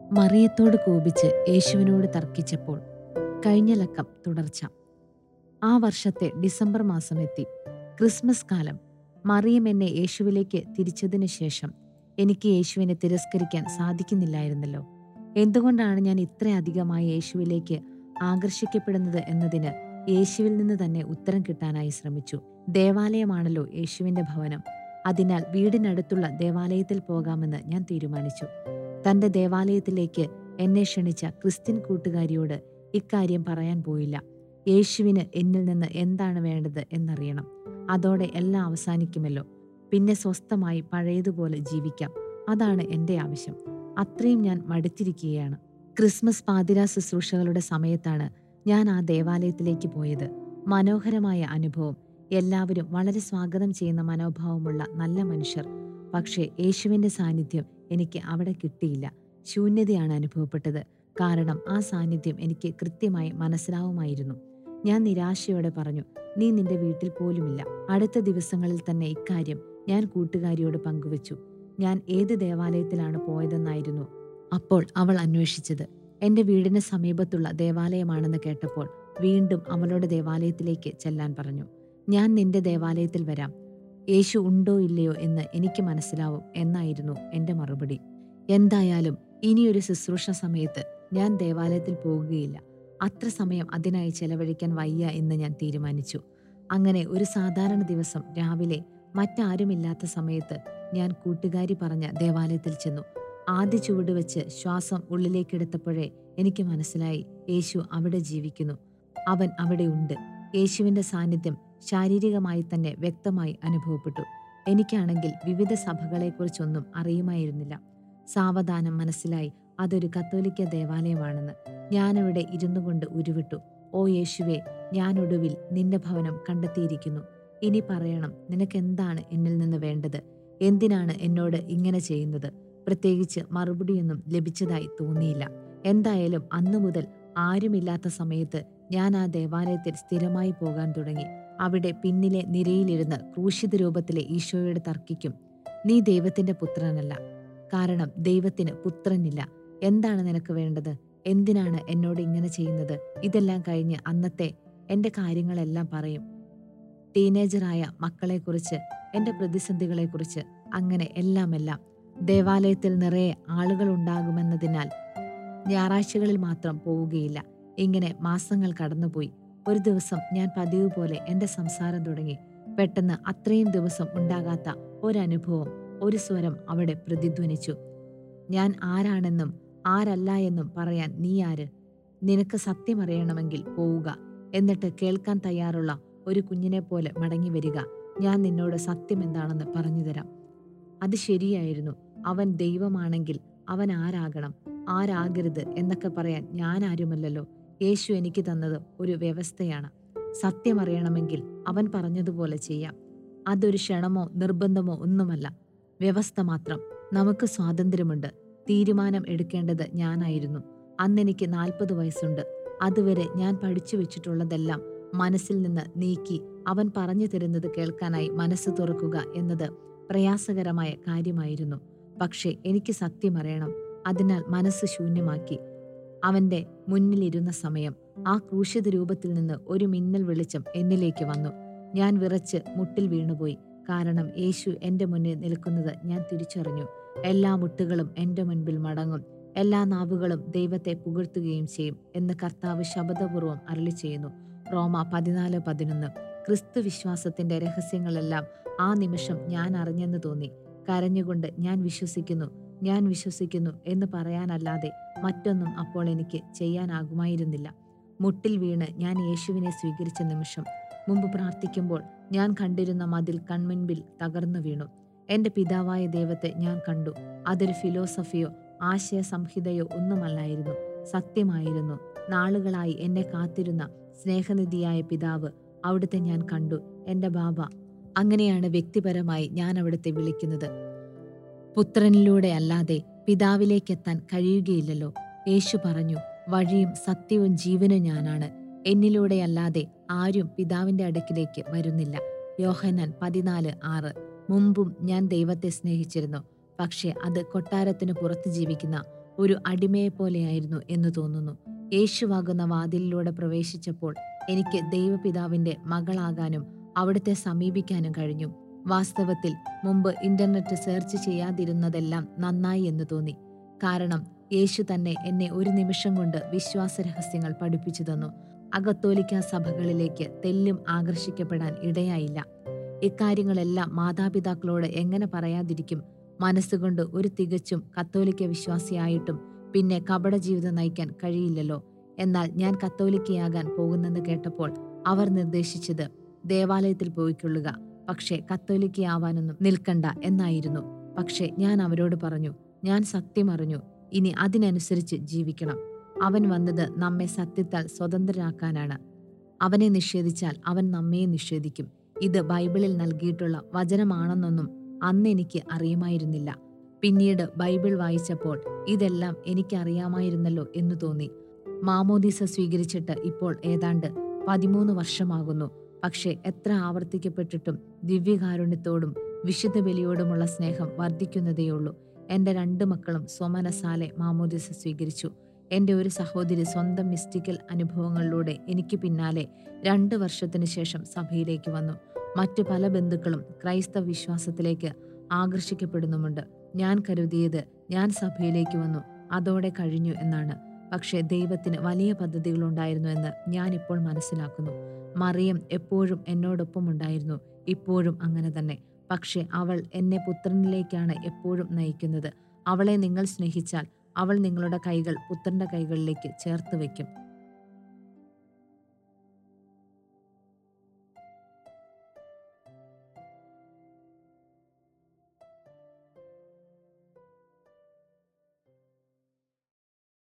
മറിയത്തോട് കോപിച്ച് യേശുവിനോട് തർക്കിച്ചപ്പോൾ കഴിഞ്ഞ ലക്കം തുടർച്ച ആ വർഷത്തെ ഡിസംബർ മാസം എത്തി ക്രിസ്മസ് കാലം മറിയം എന്നെ യേശുവിലേക്ക് തിരിച്ചതിനു ശേഷം എനിക്ക് യേശുവിനെ തിരസ്കരിക്കാൻ സാധിക്കുന്നില്ലായിരുന്നല്ലോ എന്തുകൊണ്ടാണ് ഞാൻ ഇത്രയധികമായി യേശുവിലേക്ക് ആകർഷിക്കപ്പെടുന്നത് എന്നതിന് യേശുവിൽ നിന്ന് തന്നെ ഉത്തരം കിട്ടാനായി ശ്രമിച്ചു ദേവാലയമാണല്ലോ യേശുവിന്റെ ഭവനം അതിനാൽ വീടിനടുത്തുള്ള ദേവാലയത്തിൽ പോകാമെന്ന് ഞാൻ തീരുമാനിച്ചു തന്റെ ദേവാലയത്തിലേക്ക് എന്നെ ക്ഷണിച്ച ക്രിസ്ത്യൻ കൂട്ടുകാരിയോട് ഇക്കാര്യം പറയാൻ പോയില്ല യേശുവിന് എന്നിൽ നിന്ന് എന്താണ് വേണ്ടത് എന്നറിയണം അതോടെ എല്ലാം അവസാനിക്കുമല്ലോ പിന്നെ സ്വസ്ഥമായി പഴയതുപോലെ ജീവിക്കാം അതാണ് എൻ്റെ ആവശ്യം അത്രയും ഞാൻ മടുത്തിരിക്കുകയാണ് ക്രിസ്മസ് പാതിരാ ശുശ്രൂഷകളുടെ സമയത്താണ് ഞാൻ ആ ദേവാലയത്തിലേക്ക് പോയത് മനോഹരമായ അനുഭവം എല്ലാവരും വളരെ സ്വാഗതം ചെയ്യുന്ന മനോഭാവമുള്ള നല്ല മനുഷ്യർ പക്ഷേ യേശുവിൻ്റെ സാന്നിധ്യം എനിക്ക് അവിടെ കിട്ടിയില്ല ശൂന്യതയാണ് അനുഭവപ്പെട്ടത് കാരണം ആ സാന്നിധ്യം എനിക്ക് കൃത്യമായി മനസ്സിലാവുമായിരുന്നു ഞാൻ നിരാശയോടെ പറഞ്ഞു നീ നിന്റെ വീട്ടിൽ പോലുമില്ല അടുത്ത ദിവസങ്ങളിൽ തന്നെ ഇക്കാര്യം ഞാൻ കൂട്ടുകാരിയോട് പങ്കുവച്ചു ഞാൻ ഏത് ദേവാലയത്തിലാണ് പോയതെന്നായിരുന്നു അപ്പോൾ അവൾ അന്വേഷിച്ചത് എന്റെ വീടിന് സമീപത്തുള്ള ദേവാലയമാണെന്ന് കേട്ടപ്പോൾ വീണ്ടും അവളുടെ ദേവാലയത്തിലേക്ക് ചെല്ലാൻ പറഞ്ഞു ഞാൻ നിന്റെ ദേവാലയത്തിൽ വരാം യേശു ഉണ്ടോ ഇല്ലയോ എന്ന് എനിക്ക് മനസ്സിലാവും എന്നായിരുന്നു എന്റെ മറുപടി എന്തായാലും ഇനിയൊരു ശുശ്രൂഷ സമയത്ത് ഞാൻ ദേവാലയത്തിൽ പോകുകയില്ല അത്ര സമയം അതിനായി ചെലവഴിക്കാൻ വയ്യ എന്ന് ഞാൻ തീരുമാനിച്ചു അങ്ങനെ ഒരു സാധാരണ ദിവസം രാവിലെ മറ്റാരുമില്ലാത്ത സമയത്ത് ഞാൻ കൂട്ടുകാരി പറഞ്ഞ ദേവാലയത്തിൽ ചെന്നു ആദ്യ ചുവട് വെച്ച് ശ്വാസം ഉള്ളിലേക്കെടുത്തപ്പോഴേ എനിക്ക് മനസ്സിലായി യേശു അവിടെ ജീവിക്കുന്നു അവൻ അവിടെ ഉണ്ട് യേശുവിന്റെ സാന്നിധ്യം ശാരീരികമായി തന്നെ വ്യക്തമായി അനുഭവപ്പെട്ടു എനിക്കാണെങ്കിൽ വിവിധ സഭകളെക്കുറിച്ചൊന്നും അറിയുമായിരുന്നില്ല സാവധാനം മനസ്സിലായി അതൊരു കത്തോലിക്ക ദേവാലയമാണെന്ന് ഞാനവിടെ ഇരുന്നു കൊണ്ട് ഉരുവിട്ടു ഓ യേശുവെ ഞാനൊടുവിൽ നിന്റെ ഭവനം കണ്ടെത്തിയിരിക്കുന്നു ഇനി പറയണം നിനക്കെന്താണ് എന്നിൽ നിന്ന് വേണ്ടത് എന്തിനാണ് എന്നോട് ഇങ്ങനെ ചെയ്യുന്നത് പ്രത്യേകിച്ച് മറുപടിയൊന്നും ലഭിച്ചതായി തോന്നിയില്ല എന്തായാലും അന്നു മുതൽ ആരുമില്ലാത്ത സമയത്ത് ഞാൻ ആ ദേവാലയത്തിൽ സ്ഥിരമായി പോകാൻ തുടങ്ങി അവിടെ പിന്നിലെ നിരയിലിരുന്ന് ക്രൂശിത രൂപത്തിലെ ഈശോയോട് തർക്കിക്കും നീ ദൈവത്തിന്റെ പുത്രനല്ല കാരണം ദൈവത്തിന് പുത്രനില്ല എന്താണ് നിനക്ക് വേണ്ടത് എന്തിനാണ് എന്നോട് ഇങ്ങനെ ചെയ്യുന്നത് ഇതെല്ലാം കഴിഞ്ഞ് അന്നത്തെ എന്റെ കാര്യങ്ങളെല്ലാം പറയും ടീനേജറായ മക്കളെക്കുറിച്ച് എന്റെ പ്രതിസന്ധികളെക്കുറിച്ച് അങ്ങനെ എല്ലാം എല്ലാം ദേവാലയത്തിൽ നിറയെ ആളുകൾ ഉണ്ടാകുമെന്നതിനാൽ ഞായറാഴ്ചകളിൽ മാത്രം പോവുകയില്ല ഇങ്ങനെ മാസങ്ങൾ കടന്നുപോയി ഒരു ദിവസം ഞാൻ പതിവ് പോലെ എന്റെ സംസാരം തുടങ്ങി പെട്ടെന്ന് അത്രയും ദിവസം ഉണ്ടാകാത്ത ഒരനുഭവം ഒരു സ്വരം അവിടെ പ്രതിധ്വനിച്ചു ഞാൻ ആരാണെന്നും ആരല്ല എന്നും പറയാൻ നീ ആര് നിനക്ക് സത്യമറിയണമെങ്കിൽ പോവുക എന്നിട്ട് കേൾക്കാൻ തയ്യാറുള്ള ഒരു കുഞ്ഞിനെ പോലെ മടങ്ങി വരിക ഞാൻ നിന്നോട് സത്യം എന്താണെന്ന് പറഞ്ഞു തരാം അത് ശരിയായിരുന്നു അവൻ ദൈവമാണെങ്കിൽ അവൻ ആരാകണം ആരാകരുത് എന്നൊക്കെ പറയാൻ ഞാൻ ആരുമല്ലല്ലോ യേശു എനിക്ക് തന്നത് ഒരു വ്യവസ്ഥയാണ് സത്യമറിയണമെങ്കിൽ അവൻ പറഞ്ഞതുപോലെ ചെയ്യാം അതൊരു ക്ഷണമോ നിർബന്ധമോ ഒന്നുമല്ല വ്യവസ്ഥ മാത്രം നമുക്ക് സ്വാതന്ത്ര്യമുണ്ട് തീരുമാനം എടുക്കേണ്ടത് ഞാനായിരുന്നു അന്നെനിക്ക് നാൽപ്പത് വയസ്സുണ്ട് അതുവരെ ഞാൻ പഠിച്ചു വെച്ചിട്ടുള്ളതെല്ലാം മനസ്സിൽ നിന്ന് നീക്കി അവൻ പറഞ്ഞു തരുന്നത് കേൾക്കാനായി മനസ്സ് തുറക്കുക എന്നത് പ്രയാസകരമായ കാര്യമായിരുന്നു പക്ഷേ എനിക്ക് സത്യമറിയണം അതിനാൽ മനസ്സ് ശൂന്യമാക്കി അവന്റെ മുന്നിലിരുന്ന സമയം ആ ക്രൂശിത രൂപത്തിൽ നിന്ന് ഒരു മിന്നൽ വെളിച്ചം എന്നിലേക്ക് വന്നു ഞാൻ വിറച്ച് മുട്ടിൽ വീണുപോയി കാരണം യേശു എന്റെ മുന്നിൽ നിൽക്കുന്നത് ഞാൻ തിരിച്ചറിഞ്ഞു എല്ലാ മുട്ടുകളും എന്റെ മുൻപിൽ മടങ്ങും എല്ലാ നാവുകളും ദൈവത്തെ പുകഴ്ത്തുകയും ചെയ്യും എന്ന് കർത്താവ് ശബദപൂർവം അരളി ചെയ്യുന്നു റോമ പതിനാല് പതിനൊന്ന് ക്രിസ്തു വിശ്വാസത്തിന്റെ രഹസ്യങ്ങളെല്ലാം ആ നിമിഷം ഞാൻ അറിഞ്ഞെന്ന് തോന്നി കരഞ്ഞുകൊണ്ട് ഞാൻ വിശ്വസിക്കുന്നു ഞാൻ വിശ്വസിക്കുന്നു എന്ന് പറയാനല്ലാതെ മറ്റൊന്നും അപ്പോൾ എനിക്ക് ചെയ്യാനാകുമായിരുന്നില്ല മുട്ടിൽ വീണ് ഞാൻ യേശുവിനെ സ്വീകരിച്ച നിമിഷം മുമ്പ് പ്രാർത്ഥിക്കുമ്പോൾ ഞാൻ കണ്ടിരുന്ന മതിൽ കൺമുൻപിൽ തകർന്നു വീണു എന്റെ പിതാവായ ദൈവത്തെ ഞാൻ കണ്ടു അതൊരു ഫിലോസഫിയോ ആശയ സംഹിതയോ ഒന്നുമല്ലായിരുന്നു സത്യമായിരുന്നു നാളുകളായി എന്നെ കാത്തിരുന്ന സ്നേഹനിധിയായ പിതാവ് അവിടുത്തെ ഞാൻ കണ്ടു എന്റെ ബാബ അങ്ങനെയാണ് വ്യക്തിപരമായി ഞാൻ അവിടുത്തെ വിളിക്കുന്നത് പുത്രനിലൂടെ അല്ലാതെ പിതാവിലേക്കെത്താൻ കഴിയുകയില്ലല്ലോ യേശു പറഞ്ഞു വഴിയും സത്യവും ജീവനും ഞാനാണ് എന്നിലൂടെയല്ലാതെ ആരും പിതാവിന്റെ അടുക്കിലേക്ക് വരുന്നില്ല യോഹന്നാൻ പതിനാല് ആറ് മുമ്പും ഞാൻ ദൈവത്തെ സ്നേഹിച്ചിരുന്നു പക്ഷെ അത് കൊട്ടാരത്തിന് പുറത്ത് ജീവിക്കുന്ന ഒരു അടിമയെപ്പോലെയായിരുന്നു എന്ന് തോന്നുന്നു യേശുവാകുന്ന വാതിലിലൂടെ പ്രവേശിച്ചപ്പോൾ എനിക്ക് ദൈവപിതാവിന്റെ മകളാകാനും അവിടുത്തെ സമീപിക്കാനും കഴിഞ്ഞു വാസ്തവത്തിൽ മുമ്പ് ഇന്റർനെറ്റ് സെർച്ച് ചെയ്യാതിരുന്നതെല്ലാം നന്നായി എന്ന് തോന്നി കാരണം യേശു തന്നെ എന്നെ ഒരു നിമിഷം കൊണ്ട് വിശ്വാസ രഹസ്യങ്ങൾ പഠിപ്പിച്ചു തന്നു അകത്തോലിക്ക സഭകളിലേക്ക് തെല്ലും ആകർഷിക്കപ്പെടാൻ ഇടയായില്ല ഇക്കാര്യങ്ങളെല്ലാം മാതാപിതാക്കളോട് എങ്ങനെ പറയാതിരിക്കും മനസ്സുകൊണ്ട് ഒരു തികച്ചും കത്തോലിക്ക വിശ്വാസിയായിട്ടും പിന്നെ കപട ജീവിതം നയിക്കാൻ കഴിയില്ലല്ലോ എന്നാൽ ഞാൻ കത്തോലിക്കയാകാൻ പോകുന്നെന്ന് കേട്ടപ്പോൾ അവർ നിർദ്ദേശിച്ചത് ദേവാലയത്തിൽ പോയിക്കൊള്ളുക പക്ഷേ കത്തോലിക്കയാവാനൊന്നും നിൽക്കണ്ട എന്നായിരുന്നു പക്ഷേ ഞാൻ അവരോട് പറഞ്ഞു ഞാൻ സത്യം അറിഞ്ഞു ഇനി അതിനനുസരിച്ച് ജീവിക്കണം അവൻ വന്നത് നമ്മെ സത്യത്താൽ സ്വതന്ത്രരാക്കാനാണ് അവനെ നിഷേധിച്ചാൽ അവൻ നമ്മെ നിഷേധിക്കും ഇത് ബൈബിളിൽ നൽകിയിട്ടുള്ള വചനമാണെന്നൊന്നും അന്ന് എനിക്ക് അറിയുമായിരുന്നില്ല പിന്നീട് ബൈബിൾ വായിച്ചപ്പോൾ ഇതെല്ലാം എനിക്കറിയാമായിരുന്നല്ലോ എന്ന് തോന്നി മാമോദീസ സ്വീകരിച്ചിട്ട് ഇപ്പോൾ ഏതാണ്ട് പതിമൂന്ന് വർഷമാകുന്നു പക്ഷേ എത്ര ആവർത്തിക്കപ്പെട്ടിട്ടും ദിവ്യകാരുണ്യത്തോടും വിശുദ്ധ ബലിയോടുമുള്ള സ്നേഹം വർദ്ധിക്കുന്നതേയുള്ളൂ എന്റെ രണ്ട് മക്കളും സ്വമനസാലെ മാമോദിസ സ്വീകരിച്ചു എന്റെ ഒരു സഹോദരി സ്വന്തം മിസ്റ്റിക്കൽ അനുഭവങ്ങളിലൂടെ എനിക്ക് പിന്നാലെ രണ്ട് വർഷത്തിനു ശേഷം സഭയിലേക്ക് വന്നു മറ്റു പല ബന്ധുക്കളും ക്രൈസ്തവ വിശ്വാസത്തിലേക്ക് ആകർഷിക്കപ്പെടുന്നുമുണ്ട് ഞാൻ കരുതിയത് ഞാൻ സഭയിലേക്ക് വന്നു അതോടെ കഴിഞ്ഞു എന്നാണ് പക്ഷേ ദൈവത്തിന് വലിയ പദ്ധതികളുണ്ടായിരുന്നു എന്ന് ഞാൻ ഇപ്പോൾ മനസ്സിലാക്കുന്നു മറിയം എപ്പോഴും എന്നോടൊപ്പം ഉണ്ടായിരുന്നു ഇപ്പോഴും അങ്ങനെ തന്നെ പക്ഷേ അവൾ എന്നെ പുത്രനിലേക്കാണ് എപ്പോഴും നയിക്കുന്നത് അവളെ നിങ്ങൾ സ്നേഹിച്ചാൽ അവൾ നിങ്ങളുടെ കൈകൾ പുത്രന്റെ കൈകളിലേക്ക് ചേർത്ത് വയ്ക്കും